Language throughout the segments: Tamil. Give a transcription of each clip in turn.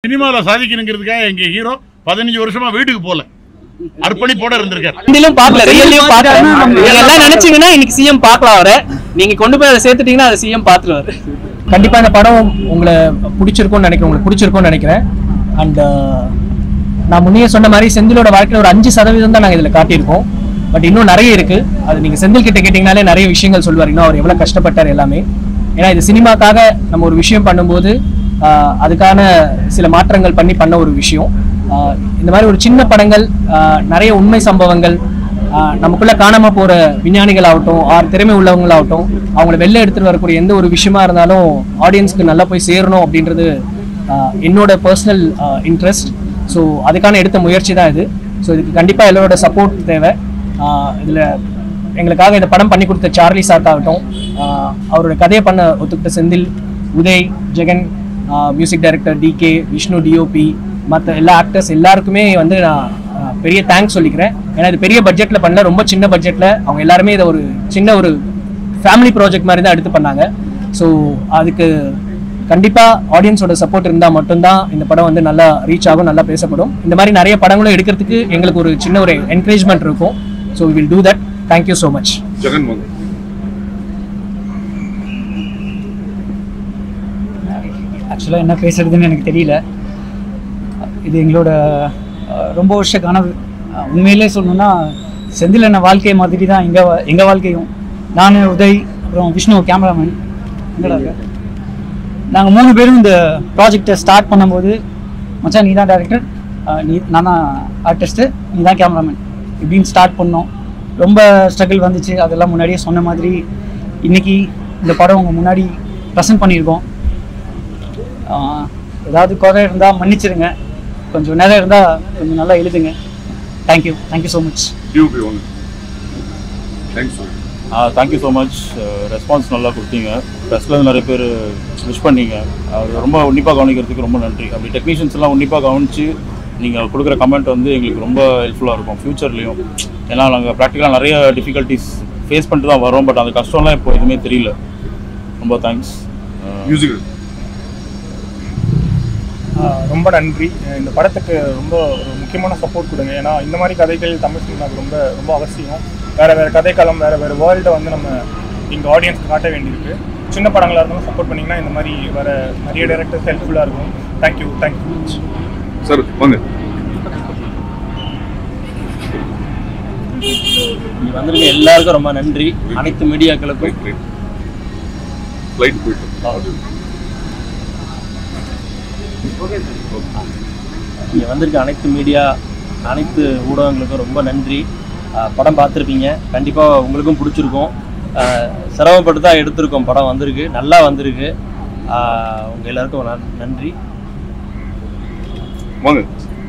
சினிமாவில் சாதிக்கணுங்கிறதுக்காக எங்க ஹீரோ பதினஞ்சு வருஷமா வீட்டுக்கு போல அர்ப்பணிப்போட இருந்திருக்காரு ஹிந்திலும் பார்க்கல ரியல்லையும் பார்க்கல நீங்க எல்லாம் நினைச்சீங்கன்னா இன்னைக்கு சிஎம் பார்க்கலாம் அவரை நீங்க கொண்டு போய் அதை சேர்த்துட்டீங்கன்னா அதை சிஎம் பார்த்துருவாரு கண்டிப்பா இந்த படம் உங்களை பிடிச்சிருக்கும்னு நினைக்கிறேன் உங்களுக்கு பிடிச்சிருக்கும்னு நினைக்கிறேன் அண்ட் நான் முன்னே சொன்ன மாதிரி செந்திலோட வாழ்க்கையில ஒரு அஞ்சு சதவீதம் தான் நாங்கள் இதில் காட்டியிருக்கோம் பட் இன்னும் நிறைய இருக்கு அது நீங்க செந்தில் கிட்ட கேட்டீங்கனாலே நிறைய விஷயங்கள் சொல்லுவார் இன்னும் அவர் எவ்வளவு கஷ்டப்பட்டார் எல்லாமே ஏன்னா இது சினிமாக்காக நம்ம ஒரு விஷயம் பண்ணும்போது ஆஹ், அதுக்கான சில மாற்றங்கள் பண்ணி பண்ண ஒரு விஷயம் ஆஹ், இந்த மாதிரி ஒரு சின்ன படங்கள் ஆஹ், நிறைய உண்மை சம்பவங்கள் ஆஹ் நமக்குள்ள காணாம போற விஞ்ஞானிகள் ஆகட்டும் ஆர் திறமை உள்ளவங்களாகட்டும் அவங்கள வெளில எடுத்துட்டு வரக்கூடிய எந்த ஒரு விஷயமா இருந்தாலும் ஆடியன்ஸ்க்கு நல்லா போய் சேரணும் அப்படின்றது ஆஹ் என்னோட பர்சனல் இன்ட்ரெஸ்ட் ஸோ அதுக்கான எடுத்த முயற்சி தான் இது ஸோ இதுக்கு கண்டிப்பா எல்லாரோட சப்போர்ட் தேவை ஆஹ் இதுல எங்களுக்காக இந்த படம் பண்ணி கொடுத்த சார்லி சார்க் ஆகட்டும் ஆஹ் அவரோட கதையை பண்ண ஒத்துக்கிட்ட Senthil Uday Jagan music director DK Vishnu DOP மற்ற எல்லா ஆக்டர்ஸ் எல்லாருக்குமே வந்து நான் ஆஹ் பெரிய தேங்க்ஸ் சொல்லிக்கிறேன் ஏன்னா இது பெரிய பட்ஜெட்டில் பண்ணல ரொம்ப சின்ன பட்ஜெட்டில் அவங்க எல்லாருமே இதை ஒரு சின்ன ஒரு ஃபேமிலி ப்ராஜெக்ட் மாதிரி தான் எடுத்து பண்ணாங்க ஸோ அதுக்கு கண்டிப்பாக ஆடியன்ஸோட சப்போர்ட் இருந்தால் மட்டும்தான் இந்த படம் வந்து நல்லா ரீச் ஆகும் நல்லா பேசப்படும் இந்த மாதிரி நிறைய படங்களும் எடுக்கிறதுக்கு எங்களுக்கு ஒரு சின்ன ஒரு என்கரேஜ்மெண்ட் இருக்கும் so will do that thank you so much Jagan மோகன் ஆக்சுவலாக என்ன பேசுறதுன்னு எனக்கு தெரியல இது எங்களோட அஹ், ரொம்ப வருஷ கனவு அஹ், உண்மையிலே சொல்லணும்னா செந்தில் அண்ணன் வாழ்க்கை மாதிரி தான் எங்கள் எங்கள் வாழ்க்கையும் நான் உதய் அப்புறம் விஷ்ணு கேமராமேன் எங்கடா நாங்கள் மூணு பேரும் இந்த ப்ராஜெக்டை ஸ்டார்ட் பண்ணும்போது மச்சான் நீ தான் டேரக்டர் நீ நான் தான் ஆர்டிஸ்ட்டு நீ தான் கேமராமேன் இப்படின்னு ஸ்டார்ட் பண்ணோம் ரொம்ப ஸ்ட்ரகிள் வந்துச்சு அதெல்லாம் முன்னாடியே சொன்ன மாதிரி இன்னைக்கு இந்த படம் உங்கள் முன்னாடி ப்ரெசென்ட் பண்ணியிருக்கோம் ஆஹ் ஏதாவது குறை இருந்தால் மன்னிச்சிடுங்க கொஞ்சம் நேரம் இருந்தால் கொஞ்சம் நல்லா எழுதுங்க தேங்க்யூ தேங்க்யூ ஸோ மச் டியூபி ஒன்று thanks thank you so much response நல்லா கொடுத்தீங்க ப்ரெஸ்ஸில் நிறைய பேர் விஷ் பண்ணீங்க அது ரொம்ப உன்னிப்பாக கவனிக்கிறதுக்கு ரொம்ப நன்றி அப்படி டெக்னீஷியன்ஸ் எல்லாம் உன்னிப்பாக கவனித்து நீங்கள் கொடுக்குற கமெண்ட் வந்து எங்களுக்கு ரொம்ப ஹெல்ப்ஃபுல்லாக இருக்கும் ஃப்யூச்சர்லேயும் ஏன்னா நாங்கள் ப்ராக்டிக்கலாக நிறைய டிஃபிகல்ட்டிஸ் ஃபேஸ் பண்ணிட்டு தான் வரோம் பட் அந்த கஷ்டம்லாம் இப்போ எதுவுமே தெரியல ரொம்ப தேங்க்ஸ் மியூசிக் ஆஹ் ரொம்ப நன்றி இந்த படத்துக்கு ரொம்ப ஒரு முக்கியமான சப்போர்ட் கொடுங்க ஏன்னா இந்த மாதிரி கதைகள் தமிழ் சினிமாவுக்கு ரொம்ப ரொம்ப அவசியம் வேற வேற கதைக்களம் வேற வேற வேர்ல்டை வந்து நம்ம இங்க ஆடியன்ஸ்க்கு காட்ட வேண்டியிருக்கு சின்ன படங்களா இருந்தாலும் சப்போர்ட் பண்ணீங்கன்னா இந்த மாதிரி வர நிறைய டேரக்டர்ஸ் ஹெல்ப்ஃபுல்லாக இருக்கும் தேங்க்யூ தேங்க்யூ மச் சார் வாங்க இங்க வந்திருக்க எல்லாருக்கும் ரொம்ப நன்றி அனைத்து மீடியாக்களுக்கும் ஃப்ளைட் போயிட்டு இங்க வந்திருக்க அனைத்து மீடியா அனைத்து ஊடகங்களுக்கும் ரொம்ப நன்றி ஆஹ் படம் பார்த்துருப்பீங்க கண்டிப்பாக உங்களுக்கும் பிடிச்சிருக்கும் ஆஹ் சிரமப்பட்டு தான் எடுத்திருக்கோம் படம் வந்திருக்கு நல்லா வந்திருக்கு ஆஹ் உங்க எல்லாருக்கும் நன்- நன்றி வாங்க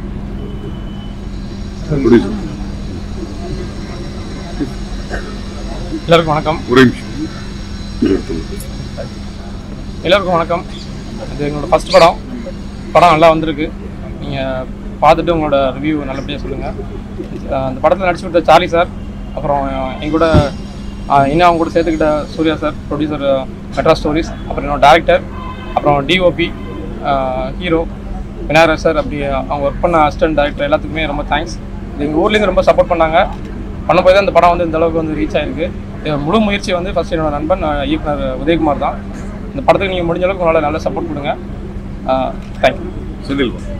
ப்ரொடியூசர் எல்லாருக்கும் வணக்கம் ஒரே நிமிஷம் எல்லாருக்கும் வணக்கம் இது எங்களோட ஃபர்ஸ்ட் படம் படம் நல்லா வந்திருக்கு நீங்கள் பார்த்துட்டு உங்களோட ரிவ்யூ நல்லபடியாக சொல்லுங்கள் அந்த படத்தில் நடிச்சு கொடுத்த சார்லி சார் அப்புறம் எங்க கூட ஆஹ், இன்னும் அவங்க கூட சேர்த்துக்கிட்ட சூர்யா சார் ப்ரொடியூசர் மெட்ரா ஸ்டோரிஸ் அப்புறம் என்னோட டேரக்டர் அப்புறம் டிஓபி ஹீரோ விநாயகர் சார் அப்படி அவங்க ஒர்க் பண்ண அசிஸ்டன்ட் டேரக்டர் எல்லாத்துக்குமே ரொம்ப தேங்க்ஸ் இது எங்கள் ஊர்லேருந்து ரொம்ப சப்போர்ட் பண்ணாங்க பண்ண போய் தான் இந்த படம் வந்து இந்த அளவுக்கு வந்து ரீச் ஆயிருக்கு இது முழு முயற்சி வந்து ஃபர்ஸ்ட் என்னோட நண்பன் அஹ், இயக்குனர் உதயகுமார் தான் இந்த படத்துக்கு நீங்கள் முடிஞ்ச அளவுக்கு உங்களால் நல்ல சப்போர்ட் கொடுங்க தேங்க்யூ செந்தில் வா.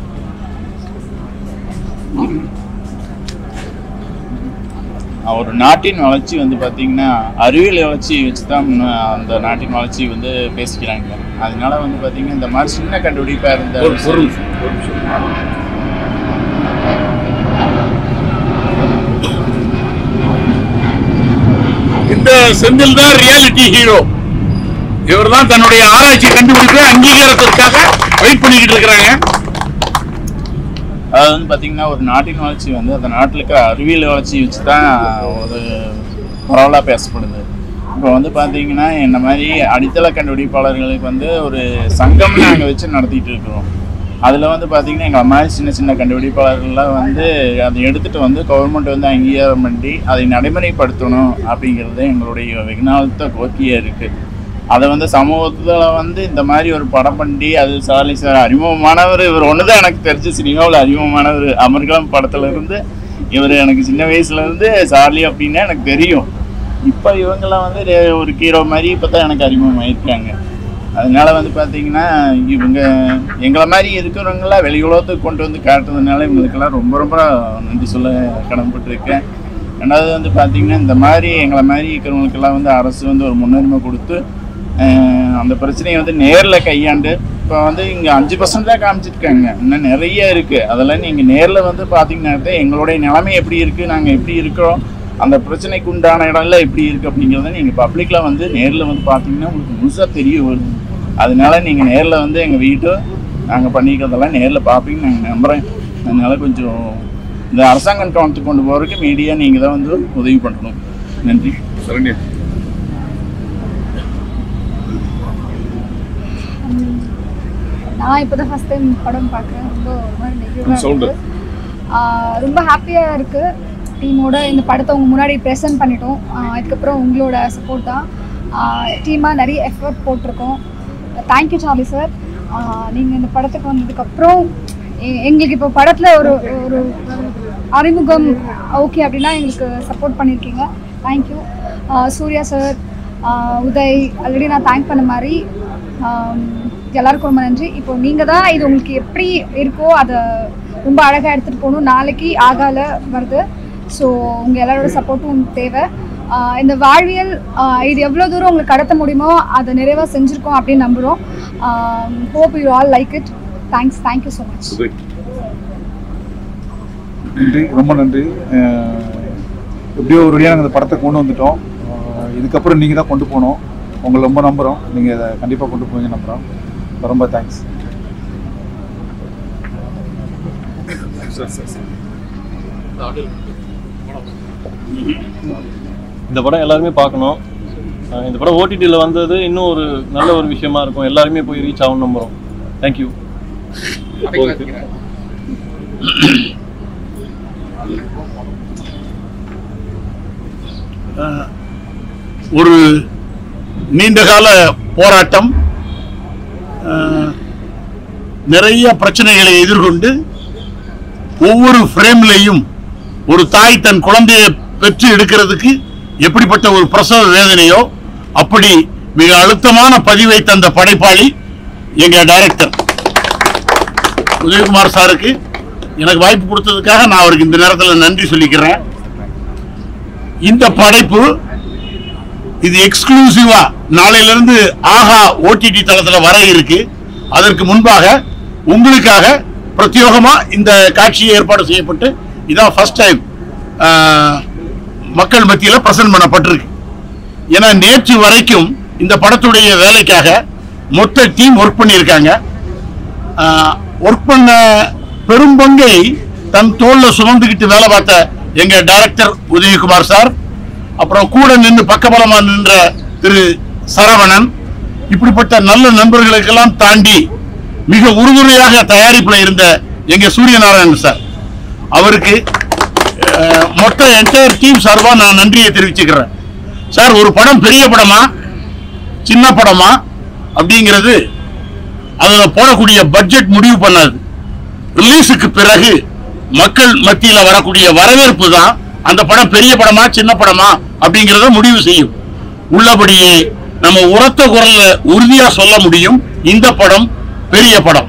ஒரு நாட்டின் வளர்ச்சி வந்து பார்த்தீங்கன்னா அறிவியல் வளர்ச்சி வச்சு தான் முன்ன- அந்த நாட்டின் வளர்ச்சி வந்து பேசிக்கிறாங்க அதனால வந்து பார்த்தீங்கன்னா இந்த மாதிரி சின்ன கண்டுபிடிப்பாக இருந்த ஒரு ஒரு நிமிஷம் ஒரு நிமிஷம் இந்த செந்தில் தான் ரியாலிட்டி ஹீரோ இவர் தான் தன்னுடைய ஆராய்ச்சி கண்டுபிடிப்பு அங்கீகாரத்திற்காக வெயிட் பண்ணிக்கிட்டு இருக்கிறாங்க அதாவது வந்து பார்த்தீங்கன்னா ஒரு நாட்டின் வளர்ச்சி வந்து அந்த நாட்டில் இருக்கிற அறிவியல் வளர்ச்சி வச்சு தான் ஒரு பரவலாக பேசப்படுது இப்போ வந்து பார்த்தீங்கன்னா இந்த மாதிரி அடித்தள கண்டுபிடிப்பாளர்களுக்கு வந்து ஒரு சங்கம் நாங்கள் வச்சு நடத்திட்டு இருக்கிறோம் அதில் வந்து பார்த்தீங்கன்னா எங்களை மாதிரி சின்ன சின்ன கண்டுபிடிப்பாளர்கள்லாம் வந்து அதை எடுத்துகிட்டு வந்து கவர்மெண்ட் வந்து அங்கீகாரம் பண்ணி அதை நடைமுறைப்படுத்தணும் அப்படிங்கிறது எங்களுடைய வெகுநாளத்த கோரிக்கையாக இருக்குது அதை வந்து சமூகத்துல வந்து இந்த மாதிரி ஒரு படம் பண்ணி அது சார்லி சார் அறிமுகமானவர் இவர் ஒன்று தான் எனக்கு தெரிஞ்ச சினிமாவில் அறிமுகமானவர் அமர்கலம் படத்துல இருந்து இவர் எனக்கு சின்ன வயசுல இருந்து சார்லி அப்படின்னா எனக்கு தெரியும் இப்போ இவங்கெல்லாம் வந்து ரே- ஒரு ஹீரோ மாதிரி இப்போ தான் எனக்கு அறிமுகம் ஆயிருக்காங்க அதனால வந்து பார்த்தீங்கன்னா இவங்க எங்களை மாதிரி இருக்கிறவங்களாம் வெளி உலகத்துக்கு கொண்டு வந்து காட்டுறதுனால இவங்களுக்கெல்லாம் ரொம்ப ரொம்ப நன்றி சொல்ல கடமைப்பட்டிருக்கேன் ரெண்டாவது வந்து பார்த்தீங்கன்னா இந்த மாதிரி எங்களை மாதிரி இருக்கிறவங்களுக்கெல்லாம் வந்து அரசு வந்து ஒரு முன்னுரிமை கொடுத்து அஹ், அந்த பிரச்சனையை வந்து நேரில் கையாண்டு இப்போ வந்து இங்கே அஞ்சு பர்சன்ட் தான் காமிச்சிருக்காங்க இன்னும் நிறைய இருக்குது அதெல்லாம் நீங்கள் நேரில் வந்து பார்த்தீங்கன்னா தான் எங்களுடைய நிலைமை எப்படி இருக்குது நாங்கள் எப்படி இருக்கிறோம் அந்த பிரச்சனைக்கு உண்டான இடம்லாம் எப்படி இருக்குது அப்படிங்கிறத நீங்கள் பப்ளிக்கில் வந்து நேரில் வந்து பார்த்தீங்கன்னா உங்களுக்கு முழுசாக தெரிய வரும் அதனால நீங்கள் நேரில் வந்து எங்கள் வீட்டு நாங்கள் பண்ணிக்கிறதெல்லாம் நேரில் பார்ப்பீங்கன்னு நாங்கள் நம்புகிறேன் அதனால கொஞ்சம் இந்த அரசாங்கம் கவனத்துக்கு கொண்டு போகிறதுக்கு மீடியா நீங்கள் தான் வந்து உதவி பண்ணணும் நன்றி சரண்யா நான் இப்போ தான் ஃபஸ்ட் டைம் படம் பார்க்குறேன் ரொம்ப ஒரு மாதிரி நெகட்டிவாக Sound. இருக்கு ஆஹ் ரொம்ப ஹாப்பியாக இருக்குது டீமோட இந்த படத்தை உங்க முன்னாடி ப்ரெசென்ட் பண்ணிட்டோம் ஆஹ் இதுக்கப்புறம் உங்களோட சப்போர்ட் தான் டீமாக நிறைய எஃபர்ட் போட்டிருக்கோம் தேங்க்யூ சார்லி சார் நீங்கள் இந்த படத்துக்கு வந்ததுக்கப்புறம் எ- எங்களுக்கு இப்போ படத்தில் ஒரு ஒரு அறிமுகம் ஓகே அப்படின்னா எங்களுக்கு சப்போர்ட் பண்ணியிருக்கீங்க thank you Suriya sir Uday already நான் தேங்க் பண்ண மாதிரி ஆம், எல்லாருக்கும் ரொம்ப நன்றி இப்போ நீங்கள் தான் இது உங்களுக்கு எப்படி இருக்கோ அதை ரொம்ப அழகாக எடுத்துகிட்டு போகணும் நாளைக்கு ஆகால வருது ஸோ உங்கள் எல்லாரோட சப்போர்ட்டும் தேவை ஆஹ் இந்த வாழ்வியல் ஆஹ் இது எவ்வளோ தூரம் உங்களுக்கு கடத்த முடியுமோ அதை நிறைவாக செஞ்சுருக்கோம் அப்படின்னு நம்புகிறோம் hope you all like it thanks thank you so much Uday நன்றி ரொம்ப நன்றி அஹ் எப்படியோ ஒரு வழியாக நாங்கள் இந்த படத்தை கொண்டு வந்துட்டோம் அஹ் இதுக்கப்புறம் நீங்கள் தான் கொண்டு போகணும் உங்களை ரொம்ப நம்புகிறோம் நீங்கள் இதை கண்டிப்பாக கொண்டு போவீங்க நம்புகிறோம் ரொம்ப தேங்க்ஸ் சார் சார் சார் இந்த படம் எல்லாருமே பார்க்கணும் அஹ் இந்த படம் ஓடிடியில் வந்தது இன்னும் ஒரு நல்ல ஒரு விஷயமா இருக்கும் எல்லாருமே போய் ரீச் ஆகும் நம்புகிறோம் தேங்க்யூ ஒரு நீண்டகால போராட்டம் அஹ், நிறைய பிரச்சனைகளை எதிர்கொண்டு ஒவ்வொரு ஃப்ரேம்லையும் ஒரு தாய் தன் குழந்தையை பெற்று எடுக்கிறதுக்கு எப்படிப்பட்ட ஒரு பிரசவ வேதனையோ அப்படி மிக அழுத்தமான பதிவை தந்த படைப்பாளி எங்க டைரக்டர் உதயகுமார் சாருக்கு எனக்கு வாய்ப்பு கொடுத்ததுக்காக நான் அவருக்கு இந்த நேரத்தில் நன்றி சொல்லிக்கிறேன் இந்த படைப்பு இது எக்ஸ்க்ளூசிவா நாளையில இருந்து ஆஹா ஓடிடி தளத்துல வர இருக்கு அதற்கு முன்பாக உங்களுக்காக பிரத்யோகமா இந்த காட்சி ஏற்பாடு செய்யப்பட்டு இதான் ஃபர்ஸ்ட் டைம் மக்கள் மத்தியில பிரசன்ட் பண்ணப்பட்டிருக்கு ஏன்னா நேற்று வரைக்கும் இந்த படத்துடைய வேலைக்காக மொத்த டீம் ஒர்க் பண்ணியிருக்காங்க ஒர்க் பண்ண பெரும் பங்கை தன் தோல்ல சுமந்துக்கிட்டு வேலை பார்த்த எங்க டைரக்டர் உதயகுமார் சார் அப்புறம் கூட நின்று பக்கபலமா நின்ற திரு சரவணன் இப்படிப்பட்ட நல்ல நண்பர்களுக்கெல்லாம் தாண்டி மிக உறுதுணையாக தயாரிப்புல இருந்த எங்க சூரியநாராயணன் சார் அவருக்கு அஹ், மொத்த என்டையர் டீம் சார்பா நான் நன்றியை தெரிவிச்சுக்கிறேன் சார் ஒரு படம் பெரிய படமா சின்ன படமா அப்படிங்கிறது அதுல போடக்கூடிய பட்ஜெட் முடிவு பண்ணாது ரிலீஸுக்கு பிறகு மக்கள் மத்தியில வரக்கூடிய வரவேற்பு தான் அந்த படம் பெரிய படமா சின்ன படமா அப்படிங்கறத முடிவு செய்யும் உள்ளபடியே நம்ம உரத்த குரல்ல உறுதியா சொல்ல முடியும் இந்த படம் பெரிய படம்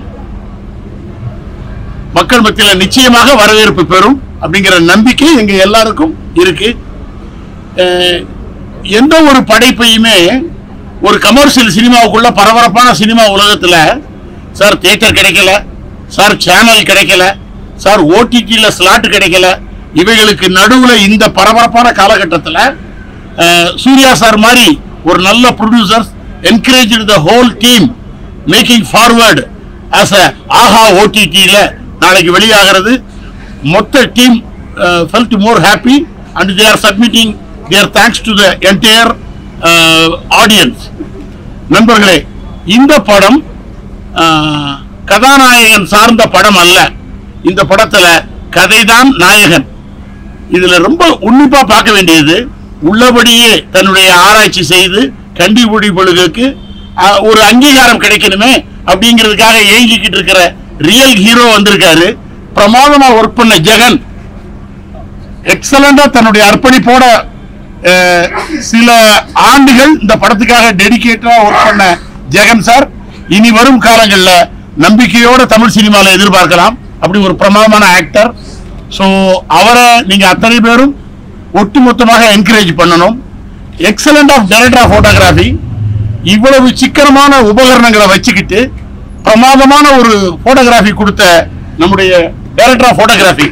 மக்கள் மத்தியில நிச்சயமாக வரவேற்பு பெறும் அப்படிங்கிற நம்பிக்கை எங்க எல்லாருக்கும் இருக்கு அஹ், எந்த ஒரு படைப்பையுமே ஒரு கமர்ஷியல் சினிமாவுக்குள்ள பரபரப்பான சினிமா உலகத்துல சார் தியேட்டர் கிடைக்கல சார் சேனல் கிடைக்கல சார் ஓடிடியில் ஸ்லாட் கிடைக்கல இவைகளுக்கு நடுவுல இந்த பரபரப்பான காலகட்டத்தில் சூர்யா சார் மாதிரி ஒரு நல்ல producers encourage the whole team making forward as a ஆஹா ஓடிடியில் நாளைக்கு வெளியாகிறது மொத்த team felt more happy and they are submitting their thanks to the entire audience நண்பர்களே இந்த படம் ஆஹ், கதாநாயகன் சார்ந்த படம் அல்ல இந்த படத்துல கதைதான் நாயகன் இதுல ரொம்ப உன்னிப்பா பார்க்க வேண்டியது உள்ளபடியே தன்னுடைய ஆராய்ச்சி செய்து கண்டுபிடிப்புகளுக்கு அஹ், ஒரு அங்கீகாரம் கிடைக்கணுமே அப்படிங்கிறதுக்காக ஏங்கிக்கிட்டு இருக்கிற ரியல் ஹீரோ வந்திருக்காரு பிரமாதமா ஒர்க் பண்ண ஜெகன் எக்ஸலண்டா தன்னுடைய அர்ப்பணிப்போட அஹ், சில ஆண்டுகள் இந்த படத்துக்காக டெடிகேட்டடா ஒர்க் பண்ண ஜெகன் சார் இனி வரும் காலங்கள்ல நம்பிக்கையோட தமிழ் சினிமால எதிர்பார்க்கலாம் அப்படி ஒரு பிரமாதமான ஆக்டர் ஸோ அவரை நீங்க அத்தனை பேரும் ஒட்டுமொத்தமாக என்கரேஜ் பண்ணணும் excellent of director of photography இவ்வளவு சிக்கனமான உபகரணங்களை வச்சுக்கிட்டு பிரமாதமான ஒரு போட்டோகிராஃபி கொடுத்த நம்முடைய டைரக்டர் ஆஃப் போட்டோகிராஃபி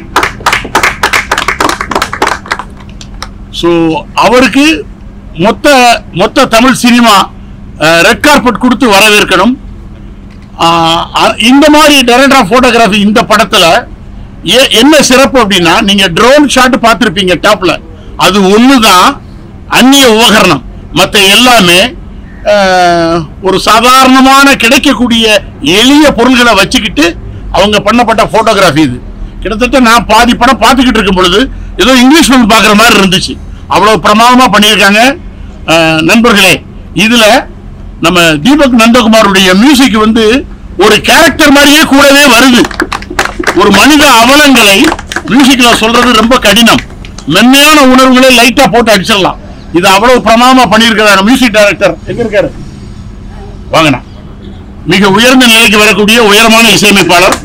ஸோ அவருக்கு மொத்த மொத்த தமிழ் சினிமா ரெட் கார்பெட் கொடுத்து வரவேற்கணும் ஆஹ் அ- இந்த மாதிரி டைரக்டர் ஆஃப் போட்டோகிராஃபி இந்த படத்துல ஏ- என்ன சிறப்பு அப்படின்னா நீங்க ட்ரோன் ஷாட் பார்த்துருப்பீங்க டாப்ல அது ஒண்ணுதான் அந்நிய உபகரணம் மற்ற எல்லாமே ஆஹ், ஒரு சாதாரணமான கிடைக்கக்கூடிய எளிய பொருள்களை வச்சுக்கிட்டு அவங்க பண்ணப்பட்ட போட்டோகிராஃபி இது கிட்டத்தட்ட நான் பாதி படம் பார்த்துக்கிட்டு இருக்கும் பொழுது ஏதோ இங்கிலீஷ் ஃபிலிம் பார்க்குற மாதிரி இருந்துச்சு அவ்வளவு பிரமாதமா பண்ணியிருக்காங்க ஆஹ், நண்பர்களே இதுல நம்ம தீபக் நந்தகுமாருடைய மியூசிக் வந்து ஒரு கேரக்டர் மாதிரியே கூடவே வருது ஒரு மனித அவலங்களை மியூசிக்ல சொல்றது ரொம்ப கடினம் மென்மையான உணர்வுகளை லைட்டா போட்டு அடிச்சிடலாம் இது அவ்வளவு பிரமாதமா பண்ணியிருக்கிறார் மியூசிக் டைரக்டர் எங்க இருக்காரு வாங்கண்ணா மிக உயர்ந்த நிலைக்கு வரக்கூடிய உயரமான இசையமைப்பாளர்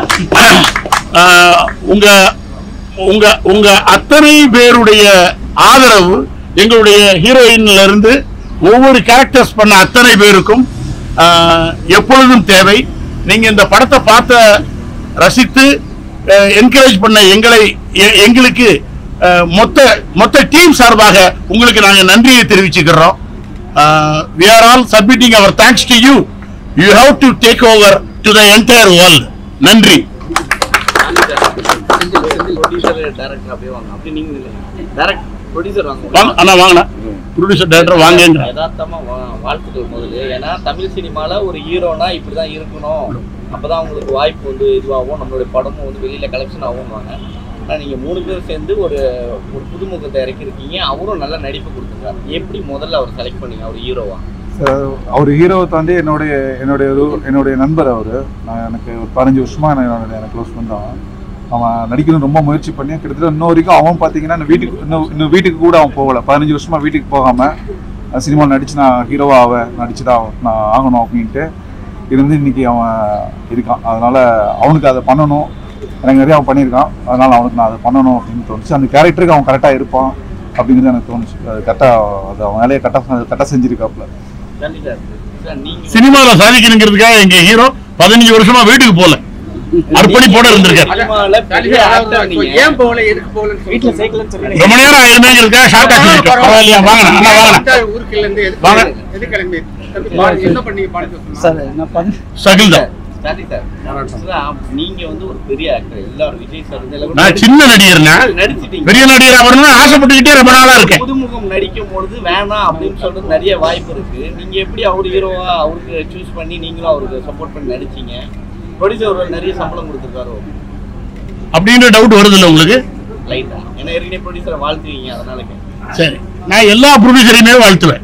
ஆஹ், உங்க உங்க உங்க அத்தனை பேருடைய ஆதரவு எங்களுடைய ஹீரோயின்ல இருந்து ஒவ்வொரு கேரக்டர்ஸ் பண்ண அத்தனை பேருக்கும் ஆஹ், எப்பொழுதும் தேவை நீங்க இந்த படத்தை பார்த்த ரசித்து என்கரேஜ் பண்ண எங்களை எ- எங்களுக்கு ஆஹ், மொத்த மொத்த டீம் சார்பாக உங்களுக்கு நாங்க நன்றியை தெரிவிச்சுக்கிறோம் we are all submitting our thanks to you you have to take over to the entire world நன்றி ப்ரொடியூசர் டைரக்டர் அப்படியே வாங்க அப்படி நீங்க டைரக்ட் ப்ரொடியூசர் வாங்க வாங்க அண்ணா வாங்கண்ணா ப்ரொடியூசர் டைரக்டர் வாங்கன்ற யதார்த்தமா வா- வாழ்த்துக்கள் முதல்ல ஏன்னா தமிழ் சினிமால ஒரு ஹீரோனா இப்படிதான் இருக்கணும் அப்பதான் உங்களுக்கு வாய்ப்பு வந்து இதுவாகும் நம்மளுடைய படமும் வந்து வெளியில கலெக்ஷன் ஆகும்வாங்க ஆனா நீங்க மூணு பேரும் சேர்ந்து ஒரு ஒரு புதுமுகத்தை இறக்கிருக்கீங்க அவரும் நல்ல நடிப்பு கொடுத்துருக்காரு எப்படி முதல்ல அவர் செலக்ட் பண்ணீங்க அவர் ஹீரோவா சார் அவர் ஹீரோவை தாண்டி என்னுடைய என்னுடைய ஒரு- என்னுடைய நண்பர் அவர் நான் எனக்கு ஒரு பதினஞ்சு வருஷமா நான் என்னோட எனக்கு க்ளோஸ் பண்ணான் அவன் நடிக்கணும் ரொம்ப முயற்சி பண்ணி கிட்டத்தட்ட இன்ன வரைக்கும் அவன் பார்த்தீங்கன்னா இன்னும் வீட்டுக்கு இன்னும் இன்னும் வீட்டுக்கு கூட அவன் போகல பதினஞ்சு வருஷமா வீட்டுக்கு போகாம சினிமாவில் நடிச்சு நான் ஹீரோவா ஆவேன் நடிச்சு தான் நான் ஆகணும் அப்படின்ட்டு இருந்து இன்னைக்கு அவன் இருக்கான் அதனால அவனுக்கு அதை பண்ணணும் எனக்கு நிறைய அவன் பண்ணியிருக்கான் அதனால அவனுக்கு நான் அதை பண்ணணும் அப்படின்னு தோணுச்சு அந்த கேரக்டருக்கு அவன் கரெக்டாக இருப்பான் அப்படிங்கிறது எனக்கு தோணுச்சு அது கரெக்டாக அது அவன் வேலையை கரெக்டாக கரெக்டாக செஞ்சிருக்காப்புல நன்றி சார் சார் நீங்க சினிமால சாதிக்கணுங்கிறதுக்காக எங்க ஹீரோ பதினஞ்சு வருஷமா வீட்டுக்கு போல அர்ப்பணிப்போட இருந்திருக்காரு சினிமால பெரிய actor நீங்க. ஏன் போகல எதுக்கு போகலன்னு வீட்டுல சேர்க்கலன்னு சொல்லி ரொம்ப நேரம் ஆயிருமேங்கிறதுக்காக ஷார்ட் ஆக்கி பரவாயில்லையா வாங்கண்ணா அண்ணா வாங்கண்ணா ஊருக்கு இருந்து எதுக்கு வாங்க. எதுக்கு கிளம்பி தம்பி, பாரு, என்ன பண்ணி பாடுக்க சார் நான் பதி சகில் தான் ஸ்டார்டிங் சார் சார், நீங்க வந்து ஒரு பெரிய ஆக்டர் எல்லாரும் விஜய் சார் வந்து எல்லாரும் நான் சின்ன நடிகர்னா நடிச்சிட்டீங்க பெரிய நடிகர் வரணும்னு ஆசைப்பட்டுக்கிட்டே ரொம்ப நாளா இருக்கேன் புதுமுகம் நடிக்கும் பொழுது வேணாம் அப்படின்னு சொல்றது நிறைய வாய்ப்பு இருக்கு நீங்க எப்படி அவர் ஹீரோவா அவருக்கு சூஸ் பண்ணி நீங்களும் அவருக்கு சப்போர்ட் பண்ணி நடிச்சீங்க ப்ரொடியூசர் ஒரு நிறைய சம்பளம் கொடுத்துருக்காரோ அப்படின்ற டவுட் வருது இல்ல உங்களுக்கு லைட்டா ஏன்னா ஏற்கனவே ப்ரொடியூசரை வாழ்த்துவீங்க அதனால கேட்டேன். சரி நான் எல்லா ப்ரொடியூசரையுமே வாழ்த்துவேன்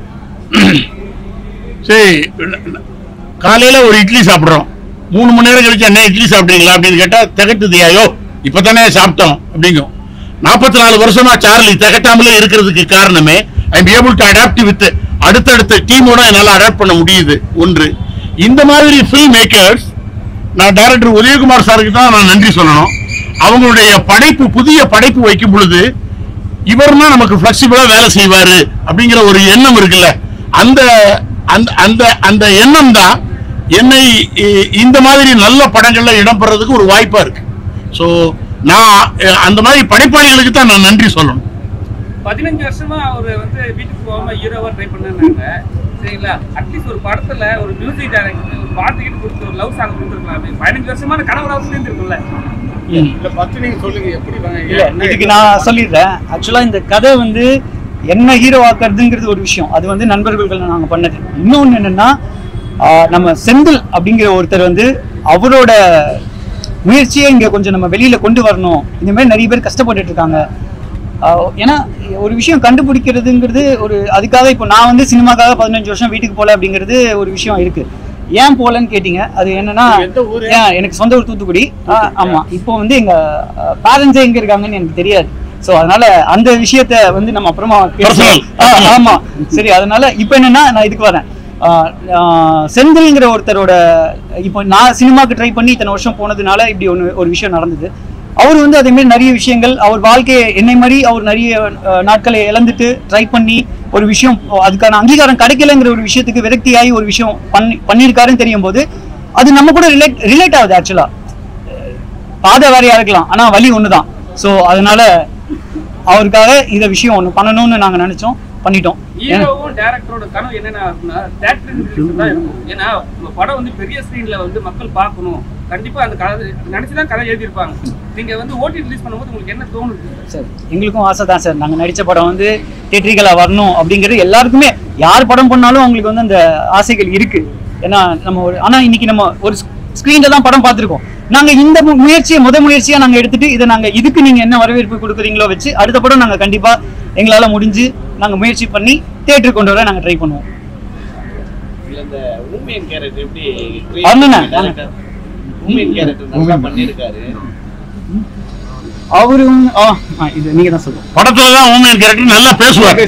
சரி காலையில ஒரு இட்லி சாப்பிடுறோம் மூணு மணி நேரம் கழிச்சு என்ன இட்லி சாப்பிட்டீங்களா அப்படின்னு கேட்டா திகட்டுது ஐயோ இப்பதானே சாப்பிட்டோம் அப்படிங்கும் நாற்பத்தி நாலு வருஷமா சார்லி திகட்டாமலே இருக்கிறதுக்கு காரணமே I am able to adapt with அடுத்தடுத்த டீமோட என்னால் அடாப்ட் பண்ண முடியுது ஒன்று இந்த மாதிரி ஃபில்ம் மேக்கர்ஸ் நான் டைரக்டர் உதயகுமார் சாருக்கு தான் நான் நன்றி சொல்லணும் அவங்களுடைய படைப்பு புதிய படைப்பு வைக்கும் பொழுது இவர்னா நமக்கு ஃபிளெக்சிபிளா வேலை செய்வாரு அப்படிங்கிற ஒரு எண்ணம் இருக்குல்ல அந்த அந்த அந்த அந்த எண்ணம் தான் என்னை இ- இந்த மாதிரி நல்ல படங்கள்ல இடம்பெறதுக்கு ஒரு வாய்ப்பா இருக்கு ஸோ நான் அஹ், அந்த மாதிரி படைப்பாளிகளுக்கு தான் நான் நன்றி சொல்லணும் பதினஞ்சு வருஷமா அவர் வந்து வீட்டுக்கு போகாம ஹீரோவா ட்ரை பண்ணாங்க சரிங்களா அட்லீஸ்ட் ஒரு படத்துல ஒரு மியூசிக் டைரக்டர் ஒரு பாட்டு கிட்ட கொடுத்து ஒரு லவ் சாங் கொடுத்துருக்கலாமே பதினஞ்சு வருஷமான கனவுலாவது சேர்ந்துருக்கும்ல இல்ல பத்து நீங்க சொல்லுங்க எப்படி இல்ல இதுக்கு நான் சொல்லிடுறேன் ஆக்சுவலா இந்த கதை வந்து என்ன ஹீரோ ஆக்குறதுங்கிறது ஒரு விஷயம் அது வந்து நண்பர்கள் நாங்க பண்ணது இன்னொன்னு என்னன்னா ஆஹ், நம்ம செந்தில் அப்படிங்கிற ஒருத்தர் வந்து அவரோட முயற்சியை இங்க கொஞ்சம் நம்ம வெளியில கொண்டு வரணும் இந்த மாதிரி நிறைய பேர் கஷ்டப்பட்டுட்டு இருக்காங்க ஆஹ் ஏன்னா ஒரு விஷயம் கண்டுபிடிக்கிறதுங்கிறது ஒரு அதுக்காக இப்போ நான் வந்து சினிமாக்காக பதினஞ்சு வருஷம் வீட்டுக்கு போகல அப்படிங்கிறது ஒரு விஷயம் இருக்கு ஏன் போகலன்னு கேட்டீங்க அது என்னன்னா ஏன் எனக்கு சொந்த ஊர் தூத்துக்குடி ஆஹ் ஆமா இப்போ வந்து எங்க பேரண்ட்ஸே எங்க இருக்காங்கன்னு எனக்கு தெரியாது ஸோ அதனால அந்த விஷயத்த வந்து நம்ம அப்புறமா பேசலாம். ஆஹ் ஆமா சரி அதனால இப்போ என்னன்னா நான் இதுக்கு வரேன் ஆஹ் ஆஹ் செந்தில்ங்கிற ஒருத்தரோட இப்போ நான் சினிமாக்கு ட்ரை பண்ணி இத்தனை வருஷம் போனதுனால இப்படி ஒன்று ஒரு விஷயம் நடந்தது அவர் வந்து அதே மாதிரி நிறைய விஷயங்கள் அவர் வாழ்க்கையை என்னை மாதிரி அவர் நிறைய அஹ், நாட்களை இழந்துட்டு ட்ரை பண்ணி ஒரு விஷயம் அதுக்கான அங்கீகாரம் கிடைக்கலங்கிற ஒரு விஷயத்துக்கு விரக்தியாகி ஒரு விஷயம் பண்ணி பண்ணியிருக்காருன்னு தெரியும் போது அது நம்ம கூட ரிலேட் ரிலேட் ஆகுது ஆக்சுவலா பாதை வேறையா இருக்கலாம் ஆனா வழி ஒண்ணுதான் ஸோ அதனால அவருக்காக இந்த விஷயம் ஒன்று பண்ணணும்னு நாங்க நினைச்சோம் பண்ணிட்டோம் ஏன்னா- ஹீரோவும் டேரக்டரோட கனவு என்னென்ன இருக்குன்னா தேட்டர் தான் இருக்கும் ஏன்னா உங்க படம் வந்து பெரிய ஸ்க்ரீன்ல வந்து மக்கள் பார்க்கணும் கண்டிப்பா அந்த கதை நினைச்சுதான் கதை எழுதியிருப்பாங்க நீங்க வந்து ஓடி ரிலீஸ் பண்ணும்போது உங்களுக்கு என்ன தோணுது சார் எங்களுக்கும் ஆசை தான் சார் நாங்கள் நடித்த படம் வந்து தேட்டரிக்கலாக வரணும் அப்படிங்கிறது எல்லாருக்குமே யார் படம் பண்ணாலும் அவங்களுக்கு வந்து அந்த ஆசைகள் இருக்கு ஏன்னா நம்ம ஒரு ஆனால் இன்னைக்கு நம்ம ஒரு ஸ்க்ரீனில் தான் படம் பார்த்துருக்கோம் நாங்கள் இந்த மு- முயற்சியை முத முயற்சியாக நாங்கள் எடுத்துட்டு இதை நாங்கள் இதுக்கு நீங்கள் என்ன வரவேற்பு கொடுக்குறீங்களோ வச்சு அடுத்த படம் நாங்கள் கண்டிப்பாக எங்களால் முடிஞ்சு நாங்கள் முயற்சி பண்ணி தேட்டருக்கு கொண்டு வர நாங்கள் ட்ரை பண்ணுவோம் இதுல இந்த ஊமியன் கேரக்டர் எப்படி அண்ணா, director? ஊமியன் கேரக்டர் நல்லா பண்ணியிருக்காரு அவரும் ஆ ஆ, இது நீங்கள் தான் சொல்லுங்கள் படத்துல தான் ஊமையன் கேரக்டர் நல்லா பேசுவார்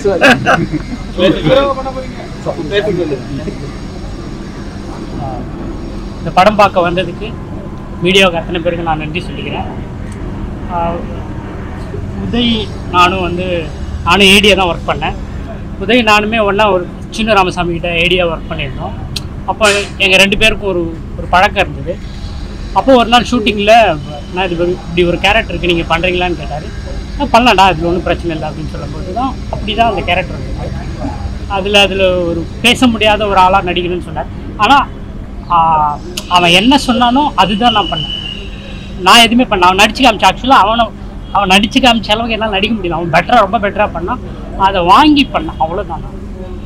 இந்த படம் பார்க்க வந்ததுக்கு மீடியாவுக்கு அத்தனை பேருக்கு நான் நன்றி சொல்லிக்கிறேன் ஆஹ் உதய் நானும் வந்து நானும் ஏடியா தான் ஒர்க் பண்ணேன் உதய் நானுமே ஒன்றா ஒரு சின்ன ராமசாமி கிட்ட ஏடியா ஒர்க் பண்ணியிருந்தோம் அப்போ எங்கள் ரெண்டு பேருக்கும் ஒரு ஒரு பழக்கம் இருந்தது அப்போ ஒரு நாள் ஷூட்டிங்கில் நான் இது ஒரு- இப்படி ஒரு கேரக்டர் இருக்குது நீங்கள் பண்ணுறீங்களான்னு கேட்டார் நான் பண்ணலாம்டா அதில் ஒன்றும் பிரச்சனை இல்லை அப்படின்னு சொல்லும்போது தான் அப்படி தான் அந்த கேரக்டர் இருந்தது அதில் அதில் ஒரு பேச முடியாத ஒரு ஆளாக நடிக்கணும்னு சொன்னார் ஆனால் அவன் என்ன சொன்னானோ அதுதான் நான் பண்ணேன் நான் எதுவுமே பண்ண அவன் நடிச்சு காமிச்சா ஆக்சுவலாக அவனை அவன் நடிச்சு காமிச்ச அளவுக்கு என்னால் நடிக்க முடியல அவன் பெட்டராக ரொம்ப பெட்டராக பண்ணான் அதை வாங்கி பண்ணான் அவ்வளோதான் நான்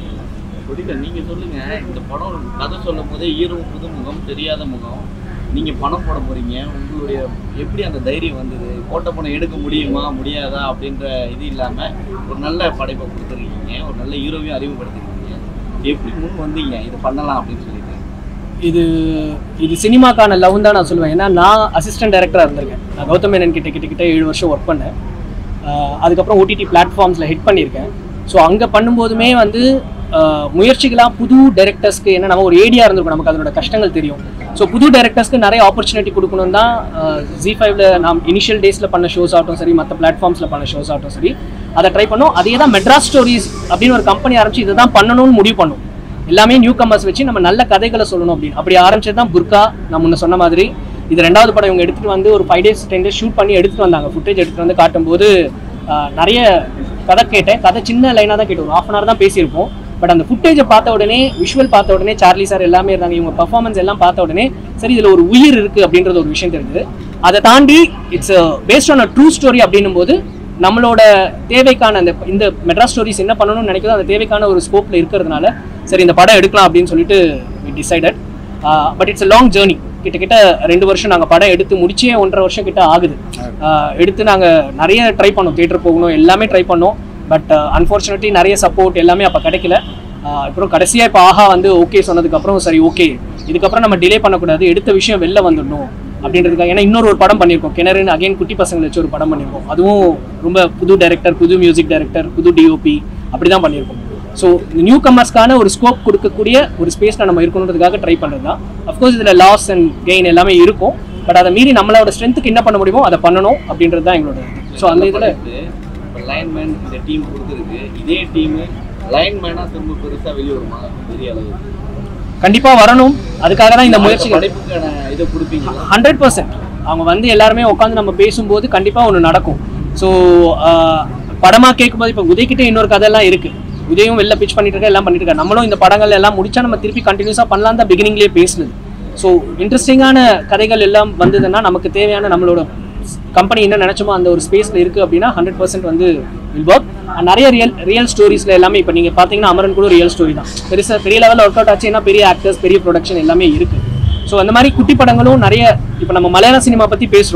புரியல நீங்க சொல்லுங்க இந்த படம் கதை சொல்லும் போதே ஹீரோ புது முகம் தெரியாத முகம் நீங்க பணம் போட போறீங்க உங்களுடைய எப்படி அந்த தைரியம் வந்தது போட்ட பணம் எடுக்க முடியுமா முடியாதா அப்படின்ற இது இல்லாம ஒரு நல்ல படைப்பை கொடுத்துருக்கீங்க ஒரு நல்ல ஹீரோவையும் அறிமுகப்படுத்திருக்கீங்க எப்படி முன் வந்தீங்க இது பண்ணலாம் அப்படின்னு சொல்லிட்டு இது இது சினிமாக்கான லவ் தான் நான் சொல்லுவேன் ஏன்னா நான் அசிஸ்டன்ட் டைரக்டராக இருந்திருக்கேன் நான் கௌதம் மேனன் கிட்ட கிட்ட கிட்ட ஏழு வருஷம் ஒர்க் பண்ணேன் ஆஹ் அதுக்கப்புறம் ஓடிடி பிளாட்ஃபார்ம்ஸில் ஹிட் பண்ணியிருக்கேன் ஸோ அங்கே பண்ணும்போதுமே வந்து ஆஹ் முயற்சிகளாக புது டைரக்டர்ஸ்க்கு என்ன நம்ம ஒரு ஏடியா இருந்திருக்கும் நமக்கு அதனோட கஷ்டங்கள் தெரியும் ஸோ புது டைரக்டர்ஸ்க்கு நிறைய ஆப்பர்ச்சுனிட்டி கொடுக்கணும் தான் ஜி ஃபைவ்ல நாம் இனிஷியல் டேஸில் பண்ண ஷோஸ் ஆகட்டும் சரி மற்ற பிளாட்ஃபார்ம்ஸில் பண்ண ஷோஸ் ஆகட்டும் சரி அதை ட்ரை பண்ணோம் அதே தான் மெட்ராஸ் ஸ்டோரிஸ் அப்படின்னு ஒரு கம்பெனி ஆரம்பிச்சு இதை தான் பண்ணணும்னு முடிவு பண்ணோம் எல்லாமே நியூ கமர்ஸ் வச்சு நம்ம நல்ல கதைகளை சொல்லணும் அப்படின்னு அப்படி ஆரம்பிச்சது தான் புர்கா நான் முன்ன சொன்ன மாதிரி இது ரெண்டாவது படம் இவங்க எடுத்துட்டு வந்து ஒரு five days ten days shoot பண்ணி எடுத்துட்டு வந்தாங்க ஃபுட்டேஜ் எடுத்துட்டு வந்து காட்டும்போது ஆஹ், நிறைய கதை கேட்டேன் கதை சின்ன லைனாக தான் கேட்டோம் ஒரு ஆஃப் அன் ஹவர் தான் பேசியிருப்போம் பட் அந்த ஃபுட்டேஜை பார்த்த உடனே விஷுவல் பார்த்த உடனே சார்லி சார் எல்லாமே இருந்தாங்க இவங்க பர்ஃபார்மன்ஸ் எல்லாம் பார்த்த உடனே சரி இதில் ஒரு உயிர் இருக்கு அப்படின்றது ஒரு விஷயம் தெரிஞ்சது அதை தாண்டி it's based on a true story அப்படின்னும் போது நம்மளோட தேவைக்கான அந்த இந்த மெட்ராஸ் ஸ்டோரிஸ் என்ன பண்ணணும்னு நினைக்கிறதோ அந்த தேவைக்கான ஒரு ஸ்கோப்பில் இருக்கிறதுனால சரி இந்த படம் எடுக்கலாம் அப்படின்னு சொல்லிட்டு decided but it's a long journey கிட்டத்தட்ட ரெண்டு வருஷம் நாங்கள் படம் எடுத்து முடிச்சே ஒன்றரை வருஷம் கிட்ட ஆகுது ஆஹ் எடுத்து நாங்கள் நிறைய ட்ரை பண்ணோம் தியேட்டர் போகணும் எல்லாமே ட்ரை பண்ணோம் பட் அன்ஃபார்ச்சுனேட்லி நிறைய சப்போர்ட் எல்லாமே அப்போ கிடைக்கல ஆஹ் அப்புறம் கடைசியாக இப்போ ஆஹா வந்து ஓகே சொன்னதுக்கப்புறம் சரி ஓகே இதுக்கப்புறம் நம்ம டிலே பண்ணக்கூடாது எடுத்த விஷயம் வெளில வந்துடணும் அப்படின்றதுக்காக ஏன்னா இன்னொரு ஒரு படம் பண்ணியிருக்கோம் கிணறுன்னு அகைன் குட்டி பசங்களை வச்சு ஒரு படம் பண்ணியிருக்கோம் அதுவும் ரொம்ப புது டைரக்டர் புது மியூசிக் டைரக்டர் புது டிஓபி அப்படி தான் பண்ணியிருக்கோம் ஸோ இந்த நியூ கமர்ஸ்க்கான ஒரு ஸ்கோப் கொடுக்கக்கூடிய ஒரு ஸ்பேஸில் நம்ம இருக்கணுன்றதுக்காக ட்ரை பண்ணுறது தான் அஃப்கோர்ஸ் இதில் லாஸ் அண்ட் கெயின் எல்லாமே இருக்கும் பட் அதை மீறி நம்மளோட ஸ்ட்ரென்த்துக்கு என்ன பண்ண முடியுமோ அதை பண்ணணும் அப்படின்றது தான் எங்களோட ஸோ அந்த இதில் இப்போ லைன்மேன் இந்த டீம் கொடுத்துருக்கு இதே டீம் லைன்மேனா திரும்ப பெருசா வெளியே வருமா பெரிய அளவு கண்டிப்பாக வரணும் அதுக்காக தான் இந்த முயற்சிகள் படைப்புக்கான இதை கொடுப்பீங்களா ஹண்ட்ரட் பர்சன்ட் அவங்க வந்து எல்லாருமே உட்காந்து நம்ம பேசும்போது கண்டிப்பாக ஒன்று நடக்கும் ஸோ படமாக கேட்கும்போது இப்போ உதய்கிட்ட இன்னொரு கதையெல்லாம் இருக்குது உதயும் வெளில பிச் பண்ணிட்டு இருக்கா எல்லாம் பண்ணிட்டு இருக்கா நம்மளும் இந்த படங்கள் எல்லாம் முடிச்சா நம்ம திருப்பி கண்டினியூஸாக பண்ணலாம் தான் பிகினிங்லேயே பேசுனது ஸோ இன்ட்ரெஸ்டிங்கான கதைகள் எல்லாம் வந்ததுன்னா நமக்கு தேவையான நம்மளோட கம்பெனி என்ன நினைச்சோமோ அந்த ஒரு ஸ்பேஸில் இருக்குது அப்படின்னா ஹண்ட்ரட் பர்சன்ட் வந்து வில் ஒர்க் நிறைய ரியல் ரியல் ஸ்டோரிஸில் எல்லாமே இப்போ நீங்கள் பார்த்தீங்கன்னா அமரன் கூட ரியல் ஸ்டோரி தான் பெருசாக பெரிய லெவலில் ஒர்க் அவுட் ஆச்சு ஏன்னா பெரிய ஆக்டர்ஸ் பெரிய ப்ரொடக்ஷன் எல்லாமே இருக்குது ஸோ அந்த மாதிரி குட்டி படங்களும் நிறைய இப்போ நம்ம மலையாள சினிமா பற்றி பேசுகிறோம்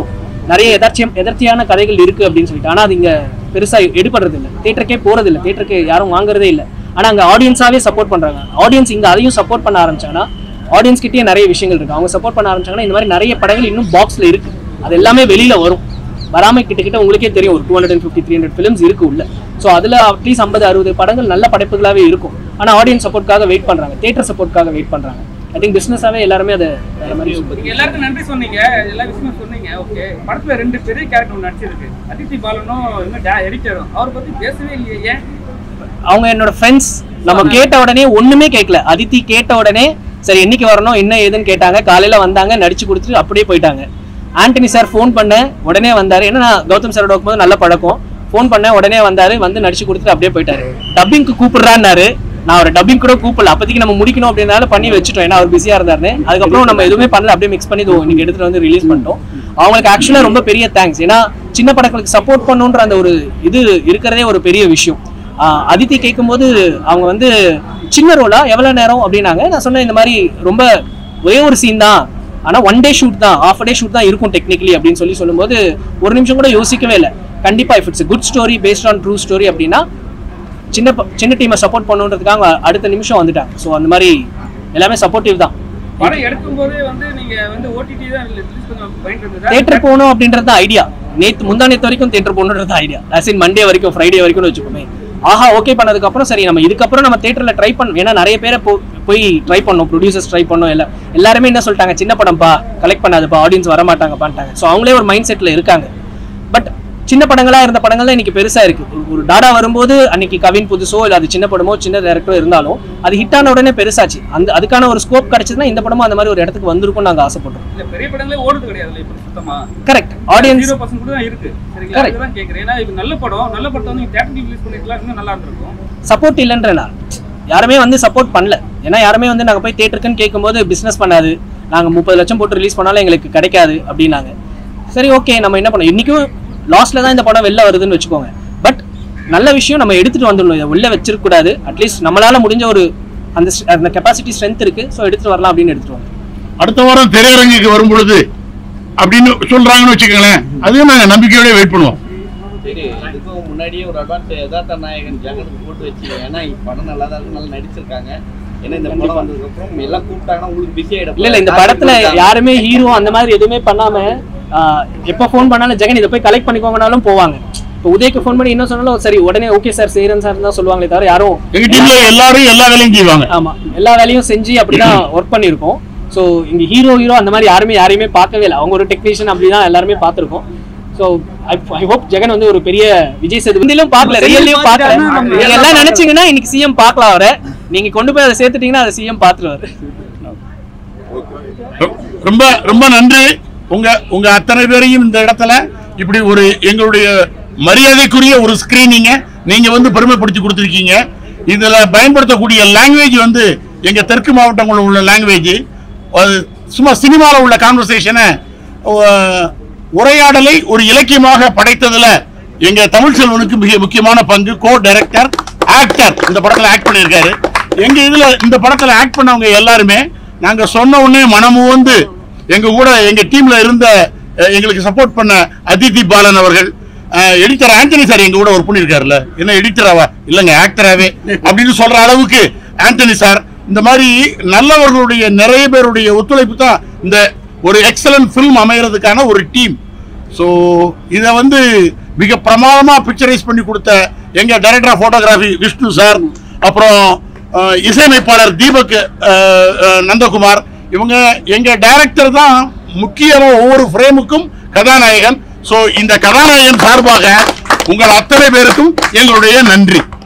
நிறைய எதார்ச்சியம் எதர்ச்சியான கதைகள் இருக்கு அப்படின்னு சொல்லிட்டு ஆனா அது இங்க பெருசா எடுபடுறது இல்லை தேட்டருக்கே போறது இல்லை தேட்டருக்கு யாரும் வாங்குறதே இல்லை ஆனா அங்க ஆடியன்ஸாவே சப்போர்ட் பண்றாங்க ஆடியன்ஸ் இங்க அதையும் சப்போர்ட் பண்ண ஆரம்பிச்சாங்கன்னா ஆடியன்ஸ் கிட்டயே நிறைய விஷயங்கள் இருக்கு அவங்க சப்போர்ட் பண்ண ஆரம்பிச்சாங்கன்னா இந்த மாதிரி நிறைய படங்கள் இன்னும் பாக்ஸ்ல இருக்கு அது எல்லாமே வெளியில வரும் வராம கிட்டத்தட்ட உங்களுக்கே தெரியும் ஒரு two hundred and fifty three hundred films இருக்கு உள்ள ஸோ அதுல அட்லீஸ்ட் ஐம்பது அறுபது படங்கள் நல்ல படைப்புகளாவே இருக்கும் ஆனா ஆடியன்ஸ் சப்போர்ட்காக வெயிட் பண்றாங்க தேட்டர் சப்போர்ட்காக வெயிட் பண்றாங்க ஐ திங்க் பிசினஸாவே எல்லாருமே அதை வேற மாதிரி நீங்க எல்லாருக்கும் நன்றி சொன்னீங்க எல்லா விஷயமும் சொன்னீங்க ஓகே படத்துல ரெண்டு பெரிய கேரக்டர் ஒன்று நடிச்சிருக்கு அதித்தி பாலனும் இன்னும் எடிட்டரும் அவரை பத்தி பேசவே இல்லையே ஏன் அவங்க என்னோட ஃப்ரெண்ட்ஸ் நம்ம கேட்ட உடனே ஒண்ணுமே கேட்கல அதித்தி கேட்ட உடனே சரி என்னைக்கு வரணும் என்ன ஏதுன்னு கேட்டாங்க காலையில வந்தாங்க நடிச்சு கொடுத்துட்டு அப்படியே போயிட்டாங்க ஆண்டனி சார் ஃபோன் பண்ணேன் உடனே வந்தாரு ஏன்னா நான் கௌதம் சாரோட இருக்கும்போது நல்ல பழக்கம் ஃபோன் பண்ணேன் உடனே வந்தாரு வந்து நடிச்சு கொடுத்துட்டு அப்படியே போயிட்டாரு டப்பிங்க்கு கூப்பிடுறான்னாரு நான் ஒரு டப்பிங் கூட கூப்பிடல அப்போதைக்கு நம்ம முடிக்கணும் அப்படின்னால பண்ணி வச்சுட்டோம் ஏன்னா அவர் பிஸியா இருந்தாரு அதுக்கப்புறம் நம்ம எதுவுமே பண்ணல அப்படியே மிக்ஸ் பண்ணி இதோ இன்னைக்கு எடுத்துட்டு வந்து ரிலீஸ் பண்ணிட்டோம் அவங்களுக்கு ஆக்சுவலா ரொம்ப பெரிய தேங்க்ஸ் ஏன்னா சின்ன படங்களுக்கு சப்போர்ட் பண்ணுன்ற அந்த ஒரு இது இருக்கிறதே ஒரு பெரிய விஷயம் ஆஹ் அதித்தி கேட்கும்போது அவங்க வந்து சின்ன ரோலா எவ்வளவு நேரம் அப்படின்னாங்க நான் சொன்னேன் இந்த மாதிரி ரொம்ப ஒரே ஒரு சீன் தான் ஆனா ஒன் டே ஷூட் தான் ஆஃப் டே ஷூட் தான் இருக்கும் டெக்னிக்கலி அப்படின்னு சொல்லி சொல்லும்போது ஒரு நிமிஷம் கூட யோசிக்கவே இல்லை கண்டிப்பா if it's good story based on true story அப்படின்னா சின்ன ப- சின்ன டீமை சப்போர்ட் பண்ணுன்றதுக்காக அவங்க அடுத்த நிமிஷம் வந்துட்டாங்க ஸோ அந்த மாதிரி எல்லாமே சப்போர்ட்டிவ் தான் படம் எடுக்கும் போதே வந்து நீங்க வந்து ஓடிடி தான் ரிலீஸ் பண்ண பயன் இருந்ததா தேட்டர் போகணும் அப்படின்றது தான் ஐடியா நேத்து முந்தா நேத்து வரைக்கும் தேட்டர் போகணுன்றது ஐடியா அசின் மண்டே வரைக்கும் ஃப்ரைடே வரைக்கும் வச்சுக்கோமே ஆஹா ஓகே பண்ணதுக்கு அப்புறம் சரி நம்ம இதுக்கப்புறம் நம்ம தேட்டர்ல ட்ரை பண்ண ஏன்னா நிறைய பேரை போ- போய் ட்ரை பண்ணோம் ப்ரொடியூசர்ஸ் ட்ரை பண்ணோம் எல்லாம் எல்லாருமே என்ன சொல்லிட்டாங்க சின்ன படம்ப்பா கலெக்ட் பண்ணாதுப்பா ஆடியன்ஸ் வர மாட்டாங்கப்பான்ட்டாங்க ஸோ அவங்களே ஒரு மைண்ட் செட்ல இருக்காங்க பட் சின்ன படங்களா இருந்த படங்கள் தான் இன்னைக்கு பெருசா இருக்கு ஒரு- ஒரு டாடா வரும்போது அன்னைக்கு கவின் புதுசோ இல்ல அது சின்ன படமோ சின்ன டேரக்டரோ இருந்தாலும் அது ஹிட் ஆன உடனே பெருசாச்சு அந்த அதுக்கான ஒரு ஸ்கோப் கிடைச்சதுன்னா இந்த படமும் அந்த மாதிரி ஒரு இடத்துக்கு வந்திருக்கும் நாங்க ஆசைப்பட்டோம் இல்ல பெரிய படங்களே ஓடுது கிடையாது இப்ப சுத்தமா கரெக்ட் ஆடியன்ஸ் ஜீரோ பர்சன்ட் கூட தான் இருக்கு சரிங்களா Correct. அதுதான் கேக்குறேன் ஏன்னா இது நல்ல படம் நல்ல படத்தை வந்து தேட்டர் ரிலீஸ் பண்ணிருக்கலாம் இன்னும் நல்லா இருந்திருக்கும் சப்போர்ட் இல்லைன்ற நான் யாருமே வந்து சப்போர்ட் பண்ணல ஏன்னா யாருமே வந்து நாங்கள் போய் தேட்டருக்குன்னு கேட்கும்போது பிஸ்னஸ் பண்ணாது நாங்கள் முப்பது லட்சம் போட்டு ரிலீஸ் பண்ணாலும் எங்களுக்கு கிடைக்காது அப்படின்னாங்க சரி ஓகே நம்ம என்ன பண்ணோம் இன்றைக்கும் லாஸ்ட்ல தான் இந்த படம் வெளில வருதுன்னு வச்சுக்கோங்க பட் நல்ல விஷயம் நம்ம எடுத்துட்டு வந்துடணும் இதை உள்ள வச்சிருக்க கூடாது அட்லீஸ்ட் நம்மளால முடிஞ்ச ஒரு அந்த st- அந்த கெப்பாசிட்டி ஸ்ட்ரென்த் இருக்கு ஸோ எடுத்துட்டு வரலாம் அப்படின்னு எடுத்துட்டு வந்தோம் அடுத்த வாரம் திரையரங்குக்கு வரும் பொழுது அப்படின்னு சொல்றாங்கன்னு வச்சுக்கோங்களேன் அதையும் நாங்க நம்பிக்கையோட வெயிட் பண்ணுவோம் சரி இதுக்கும் முன்னாடியே ஒரு அட்வான்ஸ் யதார்த்த நாயகன் ஜெகனுக்கு போட்டு வச்சு ஏன்னா இப்ப படம் நல்லா தான் இருக்கு நல்லா நடிச்சிருக்காங்க ஏன்னா இந்த படம் வந்ததுக்கு அப்புறம் எல்லாம் கூப்பிட்டாங்கன்னா உங்களுக்கு பிஸி ஆயிடும் இல்ல இல்ல இந்த படத்துல யாருமே ஹீரோ அந்த மாதிரி எதுவுமே பண்ணாம ஆஹ், எப்ப ஃபோன் பண்ணாலும் ஜெகன் இதை போய் கலெக்ட் பண்ணிக்கோங்கனாலும் போவாங்க இப்போ உதயக்கு ஃபோன் பண்ணி என்ன சொன்னாலும் சரி உடனே ஓகே சார் செய்யறேன் சார் தான் சொல்லுவாங்களே தவிர யாரும் எங்க டீம்ல எல்லாரும் எல்லா வேலையும் செய்வாங்க ஆமா எல்லா வேலையும் செஞ்சு அப்படிதான் ஒர்க் பண்ணியிருக்கோம் ஸோ இங்க ஹீரோ ஹீரோ அந்த மாதிரி யாருமே யாரையுமே பார்க்கவே இல்லை அவங்க ஒரு டெக்னீஷியன் அப்படிதான் எல்லாருமே பார்த்திருக்கோம் ஸோ ஐ ஹோப் ஜெகன் வந்து ஒரு பெரிய விஜய் சேதுபதியிலும் பார்க்கல ரியல்லையும் பார்க்கல நீங்க எல்லாம் நினைச்சீங்கன்னா இன்னைக்கு சிஎம் பார்க்கலாம் அவரை நீங்க கொண்டு போய் அதை சேர்த்துட்டீங்கன்னா அதை சிஎம் பார்த்துருவாரு ரொம்ப ரொம்ப நன்றி உங்க உங்க அத்தனை பேரையும் இந்த இடத்துல இப்படி ஒரு எங்களுடைய மரியாதைக்குரிய ஒரு ஸ்கிரீனிங்க நீங்க வந்து பெருமைப்படுத்தி கொடுத்துருக்கீங்க இதுல பயன்படுத்தக்கூடிய லாங்குவேஜ் வந்து எங்க தெற்கு மாவட்டங்களில் உள்ள லாங்குவேஜ் சும்மா சினிமாவில் உள்ள கான்வர்சேஷனை உரையாடலை ஒரு இலக்கியமாக படைத்ததுல எங்க தமிழ் செல்வனுக்கு மிக முக்கியமான பங்கு கோ டைரக்டர் ஆக்டர் இந்த படத்துல ஆக்ட் பண்ணியிருக்காரு எங்க இதுல இந்த படத்துல ஆக்ட் பண்ணவங்க எல்லாருமே நாங்க சொன்ன உடனே மனமும் வந்து எங்க கூட எங்க டீம்ல இருந்த அஹ், எங்களுக்கு சப்போர்ட் பண்ண அதித்தி பாலன் அவர்கள் எடிட்டர் ஆண்டனி சார் எங்க கூட ஒர்க் பண்ணியிருக்காருல்ல என்ன எடிட்டராவா இல்லைங்க ஆக்டராவே அப்படின்னு சொல்ற அளவுக்கு ஆண்டனி சார் இந்த மாதிரி நல்லவர்களுடைய நிறைய பேருடைய ஒத்துழைப்பு தான் இந்த ஒரு எக்ஸலன்ட் ஃபிலிம் அமைகிறதுக்கான ஒரு டீம் ஸோ இதை வந்து மிக பிரமாதமாக பிக்சரைஸ் பண்ணி கொடுத்த எங்க director of photography Vishnu sir அப்புறம் அஹ், இசையமைப்பாளர் தீபக் அஹ், அஹ், நந்தகுமார் இவங்க எங்க டைரக்டர் தான் முக்கியமாக ஒவ்வொரு ஃப்ரேமுக்கும் கதாநாயகன் ஸோ இந்த கதாநாயகன் சார்பாக உங்கள் அத்தனை பேருக்கும் எங்களுடைய நன்றி